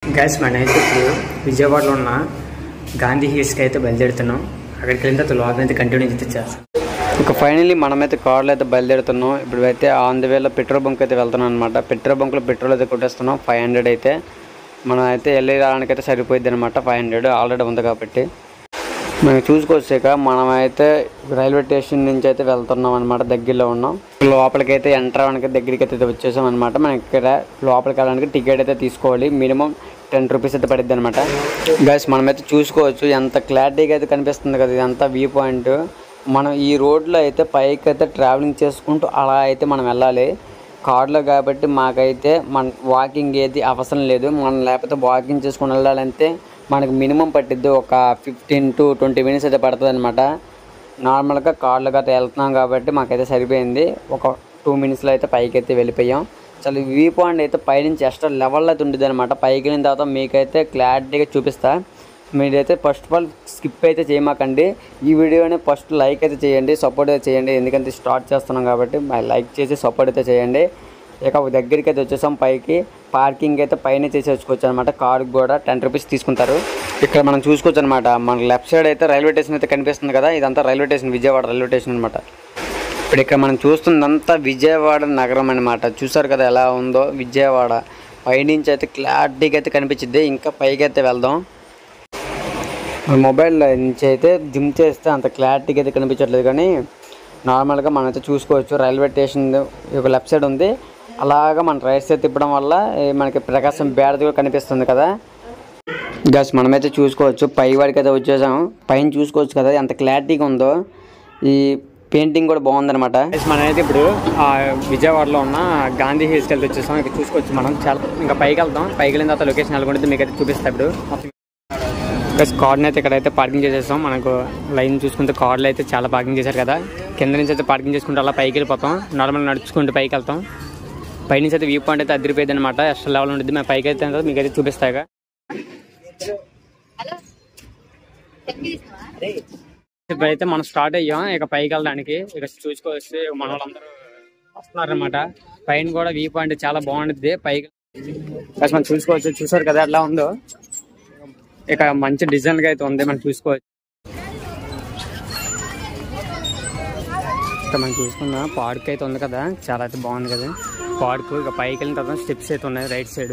guys మన అయితే ఇప్పుడు విజయవాడలో ఉన్న గాంధీ హిల్స్కి అయితే బయలుదేరుతున్నాం అక్కడికి వెళ్ళిన తర్వాత లాగ్ అయితే కంటిన్యూ అయితే చేస్తాం ఇక ఫైనల్లీ మనమైతే కార్లో అయితే బయలుదేరుతున్నాం ఇప్పుడు అయితే ఆన్ ది వేలో పెట్రోల్ బంక్ అయితే వెళ్తున్నాం అనమాట పెట్రోల్ బంక్లో పెట్రోల్ అయితే కొట్టేస్తున్నాం ఫైవ్ హండ్రెడ్ అయితే మనం అయితే వెళ్ళి రావడానికి అయితే సరిపోయింది అనమాట ఫైవ్ హండ్రెడ్ ఆల్రెడీ ఉంది కాబట్టి మనం చూసుకొచ్చాక మనం అయితే రైల్వే స్టేషన్ నుంచి అయితే వెళ్తున్నాం అనమాట దగ్గరలో ఉన్నాం లోపలికి అయితే ఎంటర్ అవ్వడానికి దగ్గరికి అయితే వచ్చేసాం అనమాట మనం ఇక్కడ లోపలికి వెళ్ళడానికి టికెట్ అయితే తీసుకోవాలి మినిమం టెన్ రూపీస్ అయితే పడుద్ది అనమాట గైస్ మనమైతే చూసుకోవచ్చు ఎంత క్లారిటీగా అయితే కనిపిస్తుంది కదా ఇదంతా వ్యూ పాయింట్ మనం ఈ రోడ్లో అయితే పైకి అయితే ట్రావెలింగ్ చేసుకుంటూ అలా అయితే మనం వెళ్ళాలి కార్లో కాబట్టి మాకైతే మన వాకింగ్ ఏది అవసరం లేదు మనం లేకపోతే వాకింగ్ చేసుకుని వెళ్ళాలంటే మనకు మినిమం పట్టిద్ది ఒక ఫిఫ్టీన్ టు ట్వంటీ మినిట్స్ అయితే పడుతుంది అనమాట నార్మల్గా కార్లో గట్రా వెళ్తున్నాం కాబట్టి మాకైతే సరిపోయింది ఒక టూ మినిట్స్లో అయితే పైకి అయితే వెళ్ళిపోయాం చాలా వ్యూ పాయింట్ అయితే పైనుంచి ఎక్స్ట్రా లెవెల్లో అయితే ఉంటుంది అనమాట పైకి వెళ్ళిన తర్వాత మీకైతే క్లారిటీగా చూపిస్తా మీరైతే ఫస్ట్ ఆఫ్ ఆల్ స్కిప్ అయితే చేయమాకండి ఈ వీడియోని ఫస్ట్ లైక్ అయితే చేయండి సపోర్ట్ అయితే చేయండి ఎందుకంటే స్టార్ట్ చేస్తున్నాం కాబట్టి లైక్ చేసి సపోర్ట్ అయితే చేయండి ఇక దగ్గరికి అయితే వచ్చేసాం పైకి పార్కింగ్ అయితే పైన చేసి వచ్చుకోవచ్చు అనమాట కార్కి కూడా టెన్ రూపీస్ తీసుకుంటారు ఇక్కడ మనం చూసుకోవచ్చు అనమాట మన లెఫ్ట్ సైడ్ అయితే రైల్వే స్టేషన్ అయితే కనిపిస్తుంది కదా ఇదంతా railway station Vijayawada railway station అనమాట ఇప్పుడు ఇక్కడ మనం చూస్తుందంతా విజయవాడ నగరం అనమాట చూసారు కదా ఎలా ఉందో విజయవాడ పైనుంచి అయితే క్లారిటీగా అయితే కనిపించింది ఇంకా పైకి అయితే వెళ్దాం మన మొబైల్ నుంచి అయితే జిమ్ చేస్తే అంత క్లారిటీగా అయితే కనిపించట్లేదు కానీ నార్మల్గా మనం అయితే చూసుకోవచ్చు రైల్వే స్టేషన్ ఒక లెఫ్ట్ సైడ్ ఉంది అలాగా మన రైట్ సైడ్ తిప్పడం వల్ల ఏ మనకి ప్రకాశం బ్యాడ్ కూడా కనిపిస్తుంది కదా గస్ మనమైతే చూసుకోవచ్చు పై వాడికి అయితే వచ్చేసాం పైన చూసుకోవచ్చు కదా ఎంత క్లారిటీగా ఉందో ఈ పెయింటింగ్ కూడా బాగుందన్నమాట గైస్ మనం అయితే ఇప్పుడు ఆ, విజయవాడలో ఉన్న గాంధీ హిల్స్కి వెళ్తే వచ్చేసాం ఇక్కడ చూసుకోవచ్చు మనం చాలా ఇంకా పైకి వెళ్దాం పైకి వెళ్ళిన తర్వాత లొకేషన్ వెళ్ళకుండా మీకు అయితే చూపిస్తా ఇప్పుడు ప్లస్ కార్డ్ని అయితే ఇక్కడైతే పార్కింగ్ చేసేసాం మనకు లైన్ చూసుకుంటే కార్లు అయితే చాలా పార్కింగ్ చేశారు కదా కింద నుంచి అయితే పార్కింగ్ చేసుకుంటే అలా పైకి వెళ్ళిపోతాం నార్మల్ నడుచుకుంటూ పైకి వెళ్తాం పైనుంచి అయితే వ్యూ పాయింట్ అయితే అదిరిపోయింది అనమాట ఎక్స్ట్రా లెవెల్ ఉంటుంది మేము పైకి అయితే మీకు అయితే చూపిస్తాగా ఇప్పుడు అయితే మనం స్టార్ట్ అయ్యాం ఇక పైకి వెళ్ళడానికి ఇక చూసుకోవచ్చు మన వాళ్ళందరూ వస్తున్నారనమాట పైన కూడా వ్యూ పాయింట్ చాలా బాగుంటుంది పైకి ప్లస్ మనం చూసుకోవచ్చు చూసారు కదా ఎట్లా ఉందో ఇక మంచి డిజైన్ గా అయితే ఉంది మనం చూసుకోవచ్చు ఇక మనం చూసుకున్న పార్క్ అయితే ఉంది కదా చాలా అయితే బాగుంది కదా పార్క్ ఇక పైకి వెళ్ళిన తర్వాత స్టెప్స్ అయితే ఉన్నాయి రైట్ సైడ్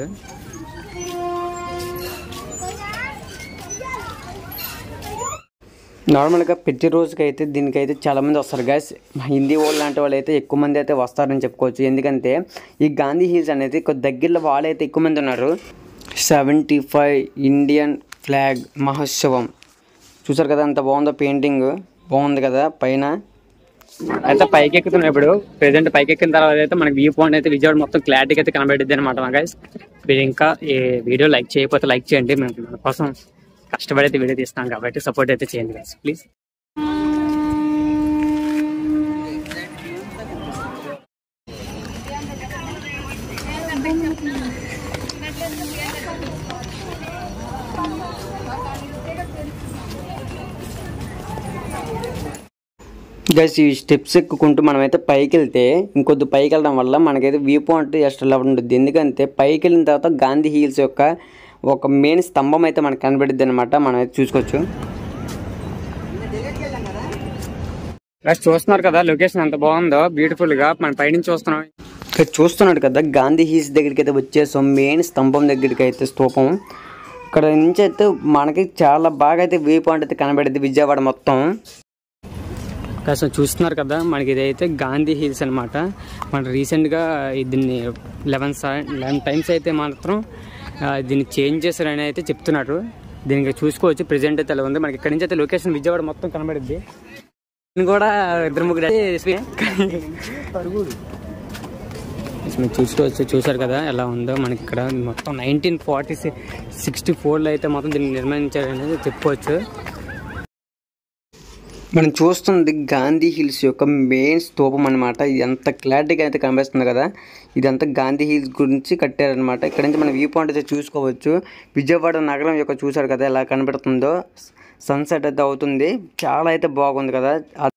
నార్మల్గా ప్రతి రోజుకి అయితే దీనికైతే చాలా మంది వస్తారు గాయస్ హిందీ వాళ్ళు లాంటి వాళ్ళు అయితే ఎక్కువ మంది అయితే వస్తారని చెప్పుకోవచ్చు ఎందుకంటే ఈ గాంధీ హిల్స్ అనేది కొద్ది దగ్గరలో వాళ్ళు అయితే ఎక్కువ మంది ఉన్నారు సెవెంటీ ఫైవ్ ఇండియన్ ఫ్లాగ్ మహోత్సవం చూసారు కదా అంత బాగుందో పెయింటింగ్ బాగుంది కదా పైన అయితే పైకి ఎక్కుతున్నాం ఇప్పుడు ప్రెసెంట్ పైకి ఎక్కిన తర్వాత అయితే మనకి వ్యూ పాయింట్ అయితే విజయవాడ మొత్తం క్లారిటీగా అయితే కనబడిద్ది అనమాట మా గైస్ మీరు ఇంకా ఈ వీడియో లైక్ చేయకపోతే లైక్ చేయండి మేము మన కోసం కష్టపడి అయితే వీడియో తీస్తాం కాబట్టి సపోర్ట్ అయితే చేయండి గైస్ ప్లీజ్ గైస్ ఈ స్టెప్స్ ఎక్కుకుంటూ మనమైతే పైకి వెళ్తే ఇంకొద్ది పైకి వెళ్ళడం వల్ల మనకైతే వ్యూ పాయింట్ ఎక్స్ట్రా లెవెల్ ఉంటుంది ఎందుకంటే పైకి వెళ్ళిన తర్వాత గాంధీ హిల్స్ యొక్క ఒక మెయిన్ స్తంభం అయితే మనకు కనబడుద్ది అనమాట మనం అయితే చూసుకోవచ్చు గైస్ చూస్తున్నారు కదా లొకేషన్ ఎంత బాగుందో బ్యూటిఫుల్ గా మన పైనుంచి చూస్తున్నాం ఇక్కడ చూస్తున్నాడు కదా గాంధీ హిల్స్ దగ్గరికి అయితే వచ్చేసాం మెయిన్ స్తంభం దగ్గరికి అయితే స్తూపం ఇక్కడ నుంచి అయితే మనకి చాలా బాగా అయితే వ్యూ పాయింట్ అయితే కనబడుద్ది విజయవాడ మొత్తం కాస్త చూస్తున్నారు కదా మనకి ఇదైతే గాంధీ హిల్స్ అనమాట మన రీసెంట్గా దీన్ని లెవెన్ లెవెన్ టైమ్స్ అయితే మాత్రం ఆ, దీన్ని చేంజ్ చేశారని అయితే చెప్తున్నారు దీనికి చూసుకోవచ్చు ప్రెజెంట్ అయితే అలా ఉంది మనకి ఇక్కడ నుంచి అయితే లొకేషన్ విజయవాడ మొత్తం కనబడుద్ది నేను కూడా ఇద్దరు ముగ్గురు అయితే మీరు చూసుకోవచ్చు చూసారు కదా ఎలా ఉందో మనకి ఇక్కడ మొత్తం నైన్టీన్ ఫార్టీ సిక్స్టీ ఫోర్లో అయితే మొత్తం దీన్ని నిర్మించారనేది చెప్పుకోవచ్చు మనం చూస్తుంది గాంధీ హిల్స్ యొక్క మెయిన్ స్తూపం అనమాట ఇది ఎంత క్లారిటీగా అయితే కనిపిస్తుంది కదా ఇదంతా గాంధీ హిల్స్ గురించి కట్టారనమాట ఇక్కడ నుంచి మనం వ్యూ పాయింట్ అయితే చూసుకోవచ్చు విజయవాడ నగరం యొక్క చూసారు కదా ఎలా కనబడుతుందో సన్సెట్ అయితే అవుతుంది చాలా అయితే బాగుంది కదా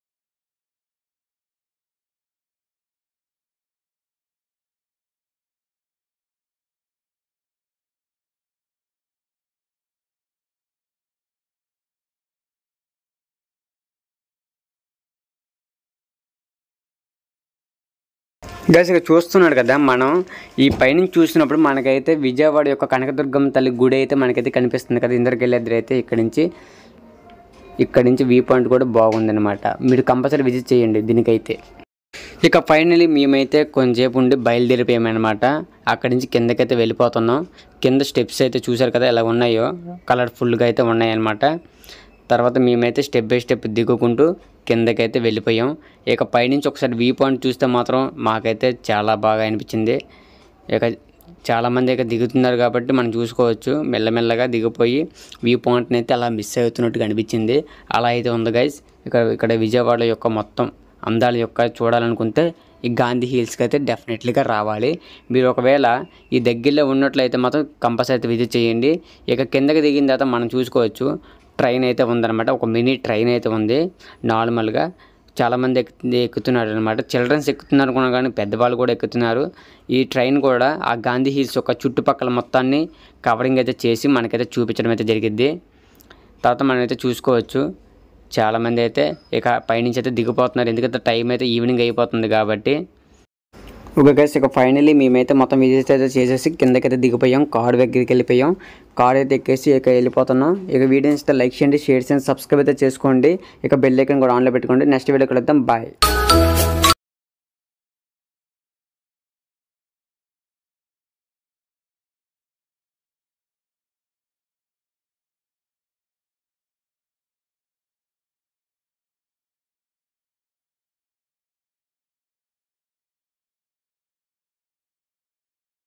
గైస్ ఇక చూస్తున్నాడు కదా మనం ఈ పైనుంచి చూసినప్పుడు మనకైతే విజయవాడ యొక్క కనకదుర్గం తల్లి గుడి అయితే మనకైతే కనిపిస్తుంది కదా ఇందరికి వెళ్ళేద్దరు అయితే ఇక్కడి నుంచి ఇక్కడి నుంచి వ్యూ పాయింట్ కూడా బాగుందన్నమాట మీరు కంపల్సరీ విజిట్ చేయండి దీనికైతే ఇక ఫైనలీ మేమైతే కొంచెంసేపు ఉండి బయలుదేరిపోయామన్నమాట అక్కడి నుంచి కిందకైతే వెళ్ళిపోతున్నాం కింద స్టెప్స్ అయితే చూసారు కదా ఎలా ఉన్నాయో కలర్ఫుల్గా అయితే ఉన్నాయన్నమాట తర్వాత మేమైతే స్టెప్ బై స్టెప్ దిగుకుంటూ కిందకైతే వెళ్ళిపోయాం ఇక పైనుంచి ఒకసారి వ్యూ పాయింట్ చూస్తే మాత్రం మాకైతే చాలా బాగా అనిపించింది ఇక చాలామంది ఇక దిగుతున్నారు కాబట్టి మనం చూసుకోవచ్చు మెల్లమెల్లగా దిగిపోయి వ్యూ పాయింట్ని అయితే అలా మిస్ అవుతున్నట్టుగా అనిపించింది అలా అయితే ఉంది గైస్ ఇక్కడ ఇక్కడ విజయవాడ యొక్క మొత్తం అందాల యొక్క చూడాలనుకుంటే ఈ గాంధీ హిల్స్కి అయితే డెఫినెట్లీగా రావాలి మీరు ఒకవేళ ఈ దగ్గరలో ఉన్నట్లయితే మాత్రం కంపల్సరీ అయితే విజిట్ చేయండి ఇక కిందకి దిగిన తర్వాత మనం చూసుకోవచ్చు ట్రైన్ అయితే ఉందన్నమాట ఒక మినీ ట్రైన్ అయితే ఉంది నార్మల్గా చాలామంది ఎక్కు ఎక్కుతున్నారు అనమాట చిల్డ్రన్స్ ఎక్కుతున్నారు అనుకున్నా కానీ పెద్దవాళ్ళు కూడా ఎక్కుతున్నారు ఈ ట్రైన్ కూడా ఆ గాంధీ హిల్స్ యొక్క చుట్టుపక్కల మొత్తాన్ని కవరింగ్ అయితే చేసి మనకైతే చూపించడం అయితే జరిగిద్ది తర్వాత మనం అయితే చూసుకోవచ్చు చాలామంది అయితే ఇక పైనుంచి అయితే దిగిపోతున్నారు ఎందుకంటే టైం అయితే ఈవినింగ్ అయిపోతుంది కాబట్టి ఓకే గైస్ ఇక ఫైనలీ మేమైతే మొత్తం విజిట్ అయితే చేసేసి కిందకైతే దిగిపోయాం కార్ దగ్గరికి వెళ్ళిపోయాం కార్ అయితే ఎక్కేసి ఇక వెళ్ళిపోతున్నాం ఇక వీడియోస్ అయితే లైక్ చేయండి షేర్ చేయండి సబ్స్క్రైబ్ అయితే చేసుకోండి ఇక బెల్ ఐకన్ కూడా ఆన్లో పెట్టుకోండి నెక్స్ట్ వీడియో కలుద్దాం బాయ్